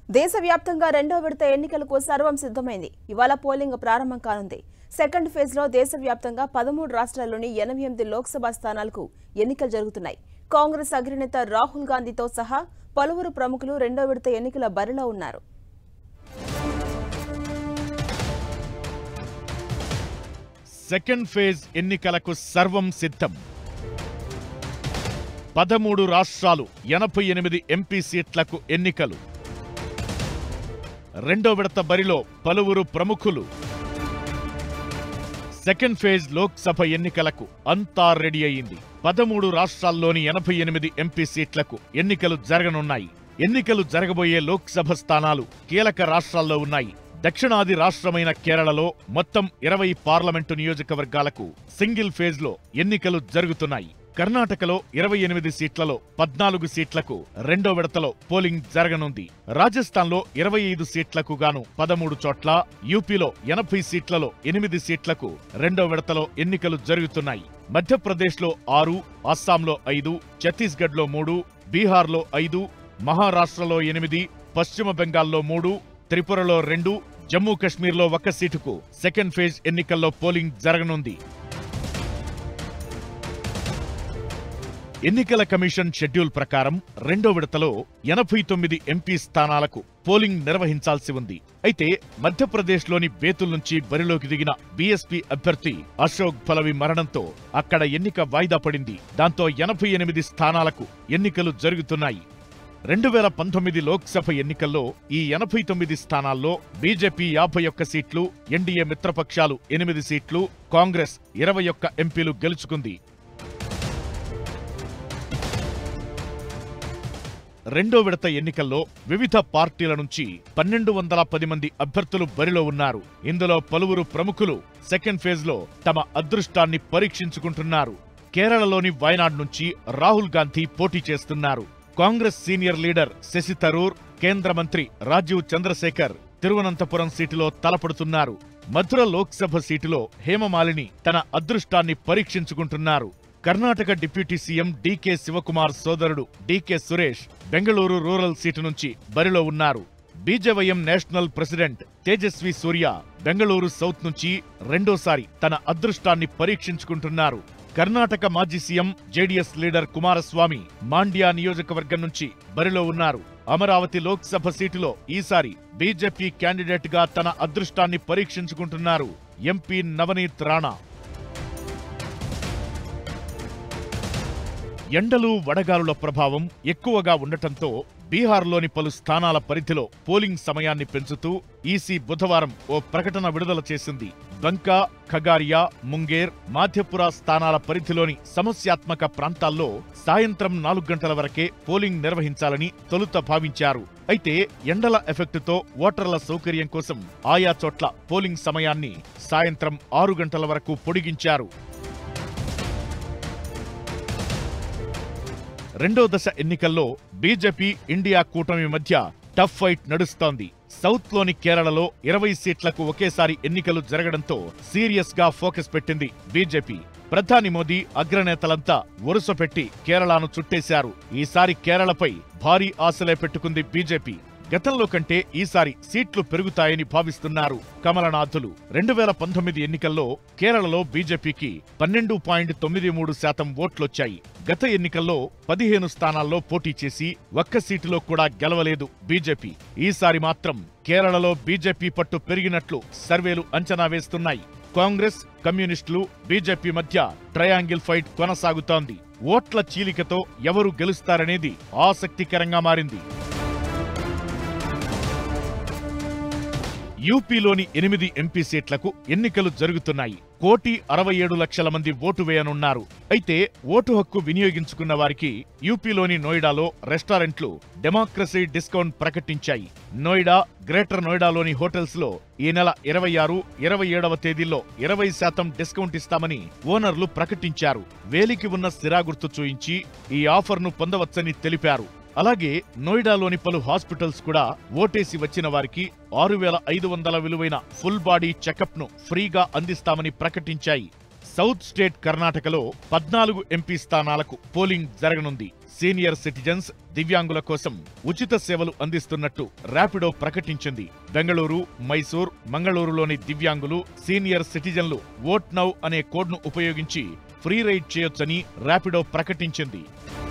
దేశవ్యాప్తంగా రెండో విడత ఎన్నికలకు సర్వం సిద్ధమైంది ఇవాళ పోలింగ్ ప్రారంభం కానుంది సెకండ్ ఫేజ్ లో దేశవ్యాప్తంగా పదమూడు రాష్ట్రాల్లోని ఎనభై ఎనిమిది లోక్సభ స్థానాలకు ఎన్నికలు జరుగుతున్నాయి కాంగ్రెస్ అగ్రనేత రాహుల్ గాంధీతో సహా పలువురు ప్రముఖులు రెండో విడత ఎన్నికల బరిలో ఉన్నారు సెకండ్ ఫేజ్ ఎన్నికలకు సర్వం సిద్ధం పదమూడు రాష్ట్రాలు ఎనభై ఎనిమిది ఎంపీ సీట్లకు ఎన్నికలు రెండో విడత బరిలో పలువురు ప్రముఖులు సెకండ్ ఫేజ్ లోక్సభ ఎన్నికలకు అంతా రెడీ అయింది పదమూడు రాష్ట్రాల్లోని ఎనభై ఎనిమిది ఎంపీ సీట్లకు ఎన్నికలు జరగనున్నాయి ఎన్నికలు జరగబోయే లోక్సభ స్థానాలు కీలక రాష్ట్రాల్లో ఉన్నాయి దక్షిణాది రాష్ట్రమైన కేరళలో మొత్తం ఇరవై పార్లమెంటు నియోజకవర్గాలకు సింగిల్ ఫేజ్ లో ఎన్నికలు జరుగుతున్నాయి కర్ణాటకలో ఇరవై ఎనిమిది సీట్లలో పద్నాలుగు సీట్లకు రెండో విడతలో పోలింగ్ జరగనుంది రాజస్థాన్లో ఇరవై ఐదు సీట్లకు గాను పదమూడు చోట్ల యూపీలో ఎనభై సీట్లలో ఎనిమిది సీట్లకు రెండో విడతలో ఎన్నికలు జరుగుతున్నాయి మధ్యప్రదేశ్లో ఆరు అస్సాంలో ఐదు ఛత్తీస్గఢ్లో మూడు బీహార్లో ఐదు మహారాష్ట్రలో ఎనిమిది పశ్చిమ బెంగాల్లో మూడు త్రిపురలో రెండు జమ్మూ కశ్మీర్లో ఒక సీటుకు సెకండ్ ఫేజ్ ఎన్నికల్లో పోలింగ్ జరగనుంది ఎన్నికల కమిషన్ షెడ్యూల్ ప్రకారం రెండో విడతలో ఎనభై తొమ్మిది ఎంపీ స్థానాలకు పోలింగ్ నిర్వహించాల్సి ఉంది అయితే మధ్యప్రదేశ్లోని బేతుల్ నుంచి బరిలోకి దిగిన బీఎస్పీ అభ్యర్థి అశోక్ పలవి మరణంతో అక్కడ ఎన్నిక వాయిదా పడింది దాంతో ఎనభై ఎనిమిది స్థానాలకు ఎన్నికలు జరుగుతున్నాయి రెండు వేల పంతొమ్మిది లోక్సభ ఎన్నికల్లో ఈ ఎనభై తొమ్మిది స్థానాల్లో బీజేపీ యాభై ఒక్క సీట్లు ఎన్డీఏ మిత్రపక్షాలు ఎనిమిది సీట్లు కాంగ్రెస్ ఇరవై ఒక్క ఎంపీలు గెలుచుకుంది రెండో విడత ఎన్నికల్లో వివిధ పార్టీల నుంచి పన్నెండు వందల పది మంది అభ్యర్థులు బరిలో ఉన్నారు ఇందులో పలువురు ప్రముఖులు సెకండ్ ఫేజ్ లో తమ అదృష్టాన్ని పరీక్షించుకుంటున్నారు కేరళలోని వయనాడ్ నుంచి రాహుల్ గాంధీ పోటీ చేస్తున్నారు కాంగ్రెస్ సీనియర్ లీడర్ శశి థరూర్ కేంద్ర మంత్రి రాజీవ్ చంద్రశేఖర్ తిరువనంతపురం సీటులో తలపడుతున్నారు మధుర లోక్సభ సీటులో హేమమాలిని తన అదృష్టాన్ని పరీక్షించుకుంటున్నారు కర్ణాటక డిప్యూటీ సీఎం డీకే శివకుమార్ సోదరుడు డీకే సురేష్ బెంగళూరు రూరల్ సీటు నుంచి బరిలో ఉన్నారు BJYM national president Tejasvi Surya Bengaluru south నుంచి రెండోసారి తన అదృష్టాన్ని పరీక్షించుకుంటున్నారు కర్ణాటక మాజీ CM JDS leader Kumaraswamy Mandya నియోజకవర్గం నుంచి బరిలో ఉన్నారు అమరావతి లోక్సభ సీటులో ఈసారి బీజేపీ క్యాండిడేట్ గా తన అదృష్టాన్ని పరీక్షించుకుంటున్నారు ఎంపీ నవనీత్ రాణా ఎండలు వడగాలుల ప్రభావం ఎక్కువగా ఉండటంతో బీహార్లోని పలు స్థానాల పరిధిలో పోలింగ్ సమయాన్ని పెంచుతూ ఈసీ బుధవారం ఓ ప్రకటన విడుదల చేసింది బంకా ఖగారియా ముంగేర్ మాధ్యపుర స్థానాల పరిధిలోని సమస్యాత్మక ప్రాంతాల్లో సాయంత్రం నాలుగు గంటల వరకే పోలింగ్ నిర్వహించాలని తొలుత భావించారు అయితే ఎండల ఎఫెక్టుతో ఓటర్ల సౌకర్యం కోసం ఆయా చోట్ల పోలింగ్ సమయాన్ని సాయంత్రం ఆరు గంటల వరకు పొడిగించారు రెండో దశ ఎన్నికల్లో బీజేపీ ఇండియా కూటమి మధ్య టఫ్ ఫైట్ నడుస్తోంది సౌత్ లోని కేరళలో ఇరవై సీట్లకు ఒకేసారి ఎన్నికలు జరగడంతో సీరియస్ గా ఫోకస్ పెట్టింది బీజేపీ ప్రధాని మోదీ అగ్రనేతలంతా వరుస పెట్టి కేరళను చుట్టేశారు ఈసారి కేరళపై భారీ ఆశలే పెట్టుకుంది బీజేపీ గతంలో కంటే ఈసారి సీట్లు పెరుగుతాయని భావిస్తున్నారు కమలనాథులు రెండు వేల పంతొమ్మిది ఎన్నికల్లో కేరళలో బీజేపీకి పన్నెండు పాయింట్ తొమ్మిది మూడు శాతం ఓట్లొచ్చాయి గత ఎన్నికల్లో పదిహేను స్థానాల్లో పోటీ చేసి ఒక్క సీటులో కూడా గెలవలేదు బీజేపీ ఈసారి మాత్రం కేరళలో బీజేపీ పట్టు పెరిగినట్లు సర్వేలు అంచనా వేస్తున్నాయి కాంగ్రెస్ కమ్యూనిస్టులు బీజేపీ మధ్య ట్రయాంగిల్ ఫైట్ కొనసాగుతోంది ఓట్ల చీలికతో ఎవరు గెలుస్తారనేది ఆసక్తికరంగా మారింది యూపీలోని ఎనిమిది ఎంపీ సీట్లకు ఎన్నికలు జరుగుతున్నాయి కోటి అరవై ఏడు లక్షల మంది ఓటు వేయనున్నారు అయితే ఓటు హక్కు వినియోగించుకున్న వారికి యూపీలోని నోయిడాలో రెస్టారెంట్లు డెమోక్రసీ డిస్కౌంట్ ప్రకటించాయి నోయిడా గ్రేటర్ నోయిడాలోని హోటల్స్ లో ఈ నెల ఇరవై ఆరు ఇరవై ఏడవ తేదీల్లో ఇరవై శాతం డిస్కౌంట్ ఇస్తామని ఓనర్లు ప్రకటించారు వేలికి ఉన్న సిరా గుర్తు చూయించి ఈ ఆఫర్ను పొందవచ్చని తెలిపారు అలాగే నోయిడాలోని పలు హాస్పిటల్స్ కూడా ఓటేసి వచ్చిన వారికి ఆరు వేల ఐదు వందల విలువైన ఫుల్ బాడీ చెకప్ ను ఫ్రీగా అందిస్తామని ప్రకటించాయి సౌత్ స్టేట్ కర్ణాటకలో పద్నాలుగు ఎంపీ స్థానాలకు పోలింగ్ జరగనుంది సీనియర్ సిటిజన్స్ దివ్యాంగుల కోసం ఉచిత సేవలు అందిస్తున్నట్టు ర్యాపిడో ప్రకటించింది బెంగళూరు మైసూర్ మంగళూరులోని దివ్యాంగులు సీనియర్ సిటిజన్లు ఓట్ నౌ అనే కోడ్ను ఉపయోగించి ఫ్రీ రైడ్ చేయొచ్చని ర్యాపిడో ప్రకటించింది